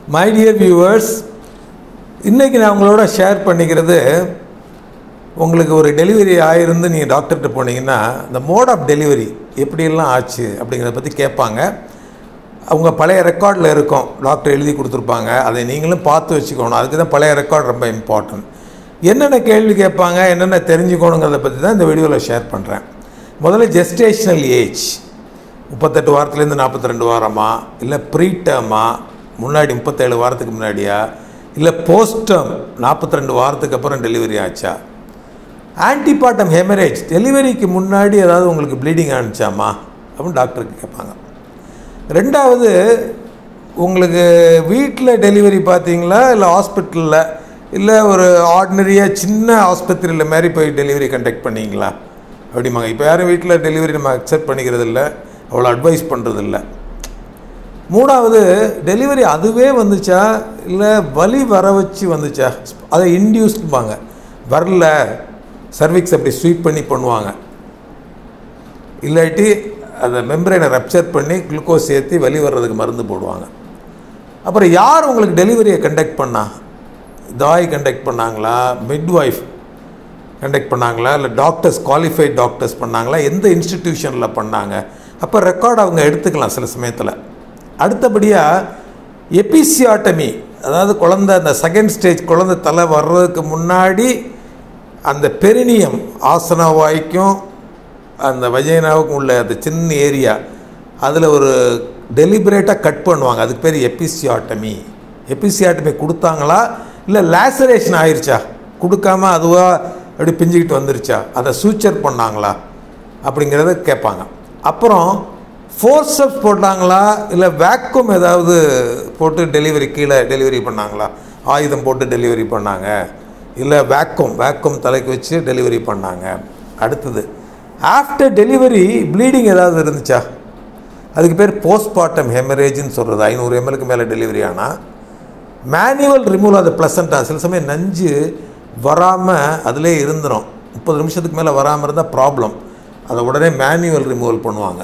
my dear viewers இன்றைக்கி நான் உங்களோட ஷேர் பண்ணிக்கிறது உங்களுக்கு ஒரு டெலிவரி ஆயிருந்து நீங்கள் டாக்டர்கிட்ட போனீங்கன்னா இந்த மோட் ஆஃப் டெலிவரி எப்படியெல்லாம் ஆச்சு அப்படிங்கிறத பற்றி கேட்பாங்க அவங்க பழைய ரெக்கார்டில் இருக்கும் டாக்டர் எழுதி கொடுத்துருப்பாங்க அதை நீங்களும் பார்த்து வச்சுக்கணும் அதுக்கு தான் பழைய ரெக்கார்ட் ரொம்ப இம்பார்ட்டன்ட் என்னென்ன கேள்வி கேட்பாங்க என்னென்ன தெரிஞ்சுக்கணுங்கிறத பற்றி தான் இந்த வீடியோவில் ஷேர் பண்ணுறேன் முதல்ல ஜெஸ்டேஷனல் ஏஜ் முப்பத்தெட்டு வாரத்துலேருந்து நாற்பத்தி ரெண்டு வாரமா இல்லை ப்ரீ டேர்மா முன்னாடி முப்பத்தேழு வாரத்துக்கு முன்னாடியா இல்லை போஸ்ட் டேர்ம் நாற்பத்தி ரெண்டு வாரத்துக்கு அப்புறம் டெலிவரி ஆச்சா ஆன்டிபாட்டம் ஹெமரேஜ் டெலிவரிக்கு முன்னாடி ஏதாவது உங்களுக்கு ப்ளீடிங் ஆனிச்சாமா அப்படின்னு டாக்டருக்கு கேட்பாங்க ரெண்டாவது உங்களுக்கு வீட்டில் டெலிவரி பார்த்தீங்களா இல்லை ஹாஸ்பிட்டலில் இல்லை ஒரு ஆர்டினரியாக சின்ன ஆஸ்பத்திரியில் மாதிரி போய் டெலிவரி கண்டக்ட் பண்ணீங்களா அப்படிம்பாங்க இப்போ யாரும் வீட்டில் டெலிவரி நம்ம அக்செப்ட் பண்ணிக்கிறது இல்லை அவ்வளோ அட்வைஸ் பண்ணுறது இல்லை மூணாவது டெலிவரி அதுவே வந்துச்சா இல்லை வலி வர வச்சு வந்துச்சா அதை இன்டியூஸ்டுப்பாங்க வரல சர்விக்ஸ் அப்படி ஸ்வீப் பண்ணி பண்ணுவாங்க இல்லாட்டி அதை மெம்பரைனை ரப்சர் பண்ணி குளுக்கோஸ் ஏற்றி வலி வர்றதுக்கு மருந்து போடுவாங்க அப்புறம் யார் உங்களுக்கு டெலிவரியை கண்டக்ட் பண்ணா தாய் கண்டக்ட் பண்ணாங்களா மிட்வைஃப் கண்டக்ட் பண்ணாங்களா இல்லை டாக்டர்ஸ் குவாலிஃபைட் டாக்டர்ஸ் பண்ணாங்களா எந்த இன்ஸ்டிடியூஷனில் பண்ணாங்க அப்போ ரெக்கார்ட் அவங்க எடுத்துக்கலாம் சில சமயத்தில் அடுத்தபடியாக எபிசியாட்டமி அதாவது குழந்த அந்த செகண்ட் ஸ்டேஜ் குழந்தை தலை வர்றதுக்கு முன்னாடி அந்த பெரினியம் ஆசனா வாய்க்கும் அந்த வஜைனாவுக்கும் உள்ள அந்த சின்ன ஏரியா அதில் ஒரு டெலிபரேட்டாக கட் பண்ணுவாங்க அதுக்கு பேர் எபிசியாட்டமி எபிசியாட்டமி கொடுத்தாங்களா இல்லை லேசரேஷன் ஆயிடுச்சா கொடுக்காம அதுவாக அப்படி பிஞ்சிக்கிட்டு வந்துருச்சா அதை சூச்சர் பண்ணாங்களா அப்படிங்கிறத கேட்பாங்க அப்புறம் ஃபோர்ஸப்ஸ் போட்டாங்களா இல்லை வேக்யூம் ஏதாவது போட்டு டெலிவரி கீழே டெலிவரி பண்ணாங்களா ஆயுதம் போட்டு டெலிவரி பண்ணாங்க இல்லை வேக்யூம் வேக்யூம் தலைக்கு வச்சு டெலிவரி பண்ணாங்க அடுத்தது ஆஃப்டர் டெலிவரி ப்ளீடிங் ஏதாவது இருந்துச்சா அதுக்கு பேர் போஸ்ட்மார்ட்டம் ஹெமரேஜ்னு சொல்கிறது ஐநூறு எம்எலுக்கு மேலே டெலிவரி ஆனால் மேனுவல் ரிமூவல் அது ப்ளசண்ட்டாக சில சமயம் நஞ்சு வராமல் அதிலே இருந்துடும் முப்பது நிமிஷத்துக்கு மேலே வராமல் இருந்தால் ப்ராப்ளம் அதை உடனே மேனுவல் ரிமூவல் பண்ணுவாங்க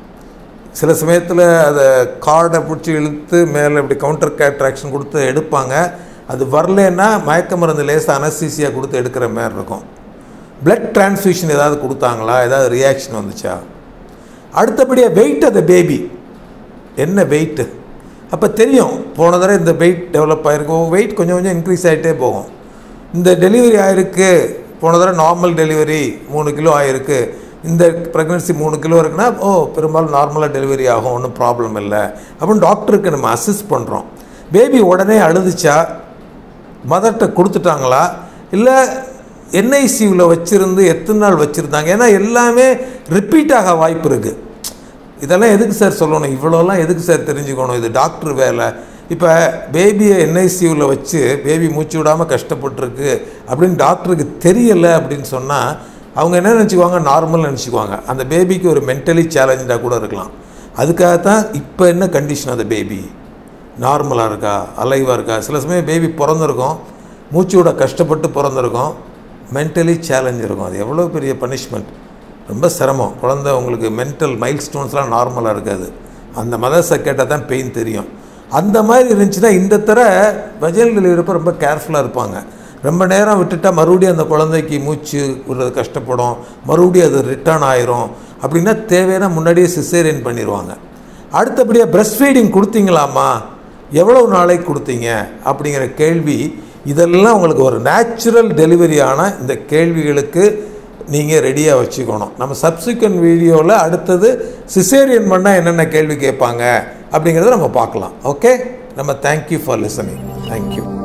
சில சமயத்தில் அதை கார்டை பிடிச்சி இழுத்து மேலே இப்படி கவுண்டர் கேட்ராக்ஷன் கொடுத்து எடுப்பாங்க அது வரலன்னா மயக்க மருந்து லேசாக அனஸ்தீசியா கொடுத்து எடுக்கிற மாதிரி இருக்கும் பிளட் டிரான்ஸ்ஃபியூஷன் ஏதாவது கொடுத்தாங்களா ஏதாவது ரியாக்ஷன் வந்துச்சா அடுத்தபடியாக வெயிட் அந்த பேபி என்ன வெயிட்டு அப்போ தெரியும் போன தடவை இந்த வெயிட் டெவலப் ஆகிருக்கும் வெயிட் கொஞ்சம் கொஞ்சம் இன்க்ரீஸ் ஆகிட்டே போகும் இந்த டெலிவரி ஆகிருக்கு போன தடவை நார்மல் டெலிவரி மூணு கிலோ ஆகிருக்கு இந்த ப்ரெக்னென்சி மூணு கிலோ இருக்குன்னா ஓ பெரும்பாலும் நார்மலாக டெலிவரி ஆகும் ஒன்றும் ப்ராப்ளம் இல்லை அப்படின்னு டாக்டருக்கு நம்ம அசிஸ்ட் பண்ணுறோம் பேபி உடனே அழுதுச்சா மதர்கிட்ட கொடுத்துட்டாங்களா இல்லை என்ஐசியூவில் வச்சுருந்து எத்தனை நாள் வச்சுருந்தாங்க ஏன்னா எல்லாமே ரிப்பீட் ஆக வாய்ப்பு இருக்குது இதெல்லாம் எதுக்கு சார் சொல்லணும் இவ்வளோலாம் எதுக்கு சார் தெரிஞ்சுக்கணும் இது டாக்டர் வேலை இப்போ பேபியை என்ஐசியூவில் வச்சு பேபி மூச்சு விடாமல் கஷ்டப்பட்டுருக்கு அப்படின்னு டாக்டருக்கு தெரியலை அப்படின்னு சொன்னால் அவங்க என்ன நினச்சிக்குவாங்க நார்மல் நினச்சிக்குவாங்க அந்த பேபிக்கு ஒரு மென்டலி சேலஞ்சாக கூட இருக்கலாம் அதுக்காக தான் இப்போ என்ன கண்டிஷன் அந்த பேபி நார்மலாக இருக்கா அலைவாக இருக்கா சில சமயம் பேபி பிறந்திருக்கும் மூச்சு விட கஷ்டப்பட்டு பிறந்திருக்கும் மென்டலி சேலஞ்ச் இருக்கும் அது எவ்வளோ பெரிய பனிஷ்மெண்ட் ரொம்ப சிரமம் குழந்த உங்களுக்கு மென்டல் மைல் ஸ்டோன்ஸ்லாம் நார்மலாக இருக்காது அந்த மதர்ஸை கேட்டால் தான் பெயின் தெரியும் அந்த மாதிரி இருந்துச்சுன்னா இந்த தர வஜல் டெலிவரிப்போ ரொம்ப கேர்ஃபுல்லாக இருப்பாங்க ரொம்ப நேரம் விட்டுட்டால் மறுபடியும் அந்த குழந்தைக்கு மூச்சு விடுறது கஷ்டப்படும் மறுபடியும் அது ரிட்டர்ன் ஆயிரும் அப்படின்னா தேவையான முன்னாடியே சிசேரியன் பண்ணிடுவாங்க அடுத்தபடியாக பிரஸ்ட் ஃபீடிங் கொடுத்தீங்களாமா எவ்வளவு நாளைக்கு கொடுத்தீங்க அப்படிங்கிற கேள்வி இதெல்லாம் உங்களுக்கு ஒரு நேச்சுரல் டெலிவரியான இந்த கேள்விகளுக்கு நீங்கள் ரெடியாக வச்சுக்கணும் நம்ம சப்சிக்வெண்ட் வீடியோவில் அடுத்தது சிசேரியன் பண்ணால் என்னென்ன கேள்வி கேட்பாங்க அப்படிங்கிறத நம்ம பார்க்கலாம் ஓகே நம்ம தேங்க்யூ ஃபார் லிசனிங் தேங்க்யூ